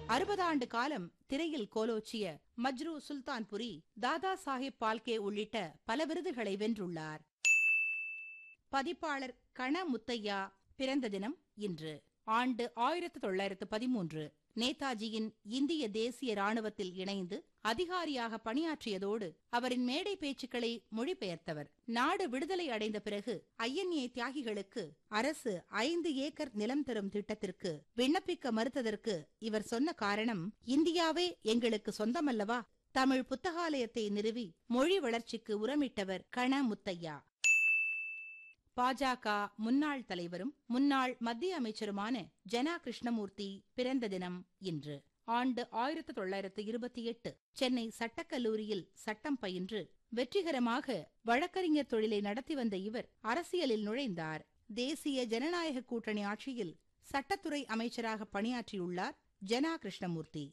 அறுபது ஆண்டு காலம் திரையில் கோலோச்சிய மஜ்ரு சுல்தான்புரி தாதா சாஹிப் பால்கே உள்ளிட்ட பல விருதுகளை வென்றுள்ளார் பதிப்பாளர் கண முத்தையா பிறந்த தினம் இன்று ஆண்டு ஆயிரத்து தொள்ளாயிரத்து பதிமூன்று நேதாஜியின் இந்திய தேசிய ராணுவத்தில் இணைந்து அதிகாரியாக பணியாற்றியதோடு அவரின் மேடை பேச்சுக்களை மொழிபெயர்த்தவர் நாடு விடுதலை அடைந்த பிறகு ஐஎன்ஏ தியாகிகளுக்கு அரசு ஐந்து ஏக்கர் நிலம் தரும் திட்டத்திற்கு விண்ணப்பிக்க மறுத்ததற்கு இவர் சொன்ன காரணம் இந்தியாவே எங்களுக்கு சொந்தமல்லவா தமிழ் புத்தகாலயத்தை நிறுவி மொழி வளர்ச்சிக்கு உரமிட்டவர் கண முத்தையா பாஜக முன்னாள் தலைவரும் முன்னாள் மத்திய அமைச்சருமான ஜனா கிருஷ்ணமூர்த்தி பிறந்த தினம் இன்று ஆண்டு ஆயிரத்து தொள்ளாயிரத்து இருபத்தி எட்டு சென்னை சட்டக்கல்லூரியில் சட்டம் பயின்று வெற்றிகரமாக வழக்கறிஞர் தொழிலை நடத்தி வந்த இவர் அரசியலில் நுழைந்தார் தேசிய ஜனநாயக கூட்டணி ஆட்சியில் சட்டத்துறை அமைச்சராக பணியாற்றியுள்ளார் ஜனா கிருஷ்ணமூர்த்தி